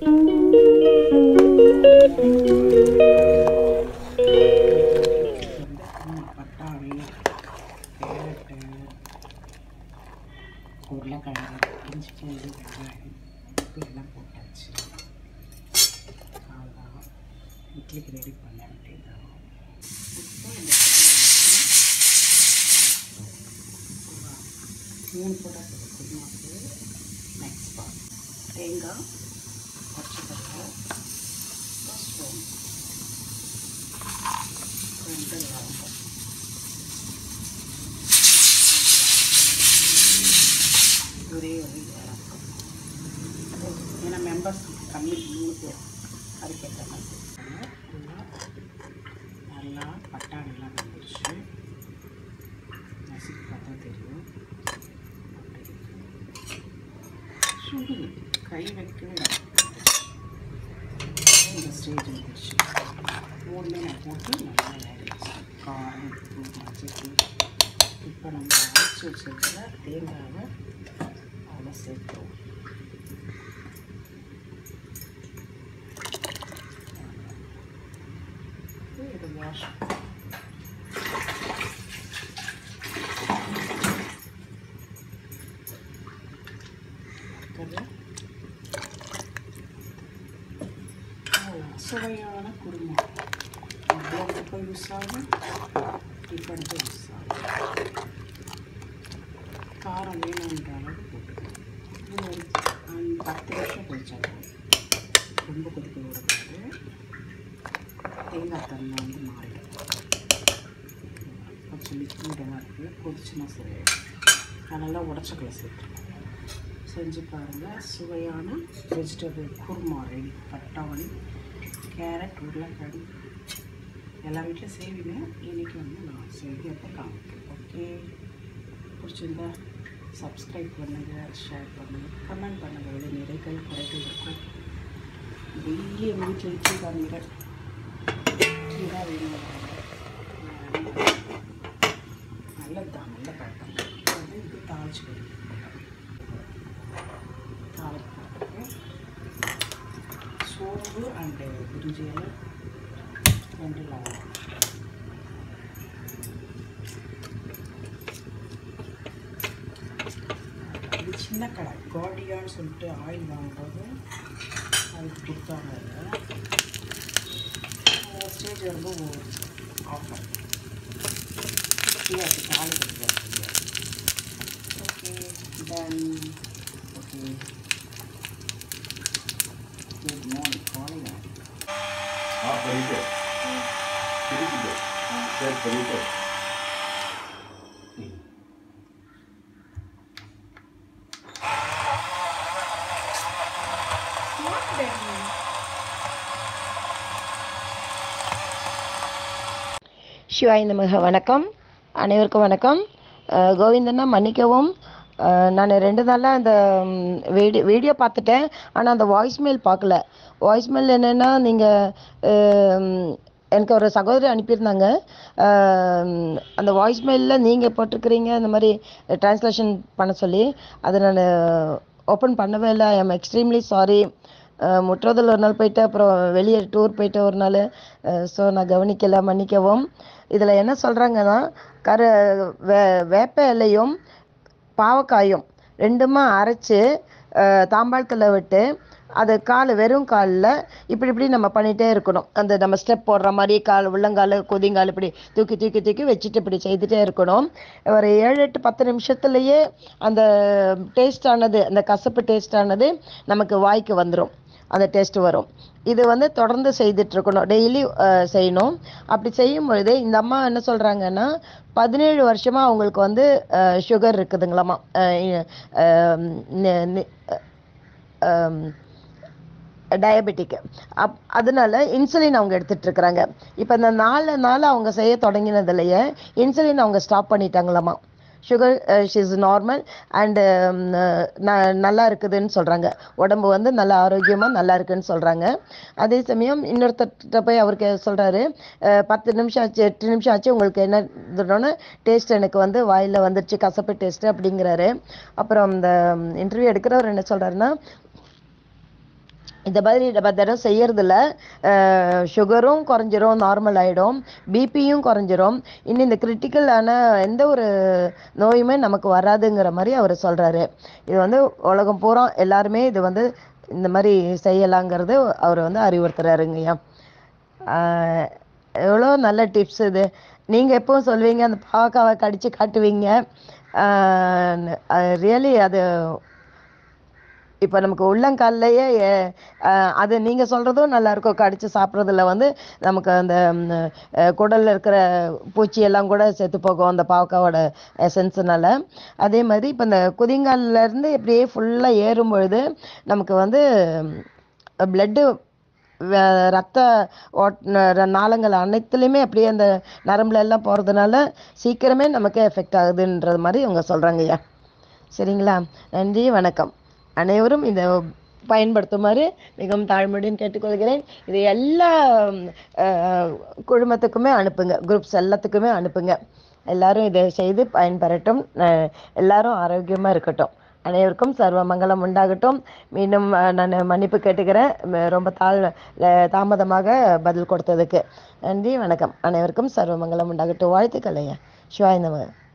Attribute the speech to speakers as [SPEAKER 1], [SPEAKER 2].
[SPEAKER 1] வந்து பட்டாணி கேரட்டு உருளைக்கிழங்கு இஞ்சி பூண்டு வெங்காயம் உப்பு எல்லாம் போட்டாச்சு அவ்வளோதான் இட்லிக்கு ரெடி பண்ண வேண்டியதுதான் இப்போ இந்த மூணு போட்டால் குருமாக்கு நெக்ஸ்ட் பார்ட் தேங்காய் பச்சை பட்டை சோம்பு ரெண்டு லவங்கம் ஒரே ஒரு ஏலக்காய் ஏன்னா மெம்பர்ஸ் கம்மி மூணு பேர் அதுக்கேற்ற மாதிரி நல்லா நல்லா பட்டாணிலாம் வந்துருச்சு நசுக்கி பார்த்தா தெரியும் சுடுது கை வைக்கவே இந்த ஸ்டேஜ் வந்துருச்சு மூணுமே நான் போட்டு நல்லா வேடிச்சு காரம் உப்பு மஞ்சள் இப்போ நம்ம அரைச்சி வச்சிருக்கிற தேங்காவை அதில் சேர்த்துருவோம் இது வாஷ் சுவையான குருமா அவ்வளோ யூஸ் ஆகும் டிஃபனுக்கு யூஸ் ஆகும் காரம் வேணுன்ற அளவு போட்டுக்கணும் இது ஒரு அஞ்சு பத்து வருஷம் போயிச்சாங்க ரொம்ப கொதிக்க விடக்கூடாது தேங்காய் தண்ணி வந்து மாறிடும் கொஞ்சம் லிக்விடெல்லாம் இருக்குது கொதிச்சுன்னா சரி அதனால் உடச்சக்கலை சேர்த்துருக்கோம் செஞ்சு பாருங்கள் சுவையான வெஜிடபிள் குருமா ரெடி பட்டாணி கேரட் உருளைக்கிழங்கு எல்லா வீட்டிலும் செய்வீங்க இன்றைக்கி வந்து நான் செய்கிறப்ப காமிக்கிறேன் ஓகே பிடிச்சிருந்தா சப்ஸ்கிரைப் பண்ணுங்கள் ஷேர் பண்ணுங்கள் கமெண்ட் பண்ணுங்கள் வெளியே நிறைகள் குறைகள் இருக்கும் டெய்லி எங்கள் வீட்டில் இட்லி காமிக்கிறேன் இட்லி தான் வேணும் நல்லது தான் நல்ல பழக்கம் வந்து இது தாளிச்சு போடுங்க தாளிச்சு போட்டு சோம்பு அண்டு பிரிஞ்சி இலை ரெண்டு லவங்கம் இது சின்ன கடை கார்டியான்னு சொல்லிட்டு ஆயில் வாங்கும்போது அதுக்கு கொடுத்தாங்க அதை ஸ்டேஜ் வரும்போது ஆஃபர் ஃப்ரீயாக இருக்குது தாலி கொடுக்குறது okay then okay good morning காலையில்
[SPEAKER 2] हाँ खरीद है खरीद है सर खरीद है
[SPEAKER 3] சிவாய் நமக வணக்கம் அனைவருக்கும் வணக்கம் அஹ் கோவிந்தண்ணா மன்னிக்கவும் நான் ரெண்டு நாளாக அந்த ம், வீடியோ வீடியோ பார்த்துட்டேன் ஆனால் அந்த வாய்ஸ்மெயில் பார்க்கல வாய்ஸ்மெயில் என்னென்னா நீங்கள் எனக்கு ஒரு சகோதரி அனுப்பியிருந்தாங்க அஹ், அந்த வாய்ஸ்மெயிலில் நீங்கள் போட்டிருக்கிறீங்க இந்த மாதிரி ட்ரான்ஸ்லேஷன் பண்ண சொல்லி அதை நான் ஓப்பன் பண்ணவே இல்லை ஐ எம் எக்ஸ்ட்ரீம்லி சாரி முற்றதில் ஒரு நாள் போயிட்டு அப்புறம் வெளியே டூர் போயிட்டு ஒரு நாள் ஸோ நான் கவனிக்கல மன்னிக்கவும் இதில் என்ன சொல்கிறாங்கன்னா கரு வே வேப்ப இலையும் பாவக்காயும் ரெண்டுமா அரைச்சு அஹ், தாம்பாளத்தில் விட்டு அது கால் வெறும் காலில் இப்படி இப்படி நம்ம பண்ணிகிட்டே இருக்கணும் அந்த நம்ம ஸ்டெப் போடுற மாதிரி கால் உள்ளங்கால் குதிங்கால் இப்படி தூக்கி தூக்கி தூக்கி வச்சுட்டு இப்படி செய்துட்டே இருக்கணும் ஒரு ஏழு எட்டு பத்து நிமிஷத்துலேயே அந்த டேஸ்ட் ஆனது அந்த கசப்பு டேஸ்ட் ஆனது நமக்கு வாய்க்கு வந்துடும் அந்த டேஸ்ட் வரும் இது வந்து தொடர்ந்து செய்துட்டு இருக்கணும் டெய்லி செய்யணும் அப்படி செய்யும் பொழுது இந்த அம்மா என்ன சொல்கிறாங்கன்னா பதினேழு வருஷமாக அவங்களுக்கு வந்து சுகர் இருக்குதுங்களாமா அஹ் அஹ் நி- நி- அஹ் டயபெட்டிக் அப் அதனால இன்சுலின் அவங்க எடுத்துட்டு இருக்கிறாங்க இப்போ இந்த நாலு நாள் அவங்க செய்ய தொடங்கினதுலயே இன்சுலின் அவங்க ஸ்டாப் பண்ணிட்டாங்களாமா சுகர் ஷீஸ் நார்மல் அண்டு நல்லா இருக்குதுன்னு சொல்கிறாங்க உடம்பு வந்து நல்ல ஆரோக்கியமாக நல்லா இருக்குன்னு சொல்கிறாங்க அதே சமயம் இன்னொருத்தர்கிட்ட போய் அவருக்கு சொல்கிறாரு பத்து நிமிஷம் ஆச்சு எட்டு நிமிஷம் ஆச்சு உங்களுக்கு என்ன இதுன்னு டேஸ்ட் எனக்கு வந்து வாயில் வந்துருச்சு கசப்பு டேஸ்ட்டு அப்படிங்கிறாரு அப்புறம் இந்த இன்டர்வியூ எடுக்கிறவர் என்ன சொல்கிறாருன்னா இந்த மாதிரி நம்ம தினம் செய்யறதில்ல சுகரும் குறைஞ்சிரும் நார்மல் ஆகிடும் பிபியும் குறைஞ்சிரும் இன்னும் இந்த கிரிட்டிக்கலான எந்த ஒரு நோயுமே நமக்கு வராதுங்கிற மாதிரி அவர் சொல்கிறாரு இது வந்து உலகம் பூரா எல்லாருமே இது வந்து இந்த மாதிரி செய்யலாங்கிறது அவர் வந்து அறிவுறுத்துறாருங்கய்யா ஆஹ் எவ்வளோ நல்ல டிப்ஸ் இது நீங்கள் எப்பவும் சொல்வீங்க அந்த பாவக்காவை கடிச்சு காட்டுவீங்க ரியலி அது இப்போ நமக்கு உள்ளங்கால்லையே எ- அஹ், அது நீங்கள் சொல்கிறதும் நல்லா இருக்கும் கடிச்சு சாப்பிட்றதுல வந்து நமக்கு அந்த ம், அஹ், குடல்ல இருக்கிற பூச்சி எல்லாம் கூட செத்து போகும் அந்த பாவக்காவோட எசன்ஸ்னால அதே மாதிரி இப்போ இந்த குதிங்கால்ல இருந்து இப்படியே ஃபுல்லாக ஏறும் பொழுது நமக்கு வந்து பிளட்டு ரத்த ஓட் ந- நாளங்கள் அனைத்துலேயுமே அப்படியே அந்த நரம்புல எல்லாம் போகிறதுனால சீக்கிரமே நமக்கு எஃபெக்ட் ஆகுதுன்றது மாதிரி இவங்க சொல்கிறாங்கய்யா சரிங்களா நன்றி வணக்கம் அனைவரும் இதை பயன்படுத்துமாறு மிகவும் தாழ்மையுடன் கேட்டுக்கொள்கிறேன் இது எல்லா அஹ், குழுமத்துக்குமே அனுப்புங்க குரூப்ஸ் எல்லாத்துக்குமே அனுப்புங்க எல்லாரும் இதை செய்து பயன்பெறட்டும் அஹ், எல்லாரும் ஆரோக்கியமாக இருக்கட்டும் அனைவருக்கும் சர்வ மங்களம் உண்டாகட்டும் மீண்டும் நான் மன்னிப்பு கேட்டுக்கிறேன் ம- ரொம்ப தாழ் ல- தாமதமாக பதில் கொடுத்ததுக்கு நன்றி வணக்கம் அனைவருக்கும் சர்வ மங்களம் உண்டாகட்டும் வாழ்த்துக்கள் ஐயா சிவாய் நமக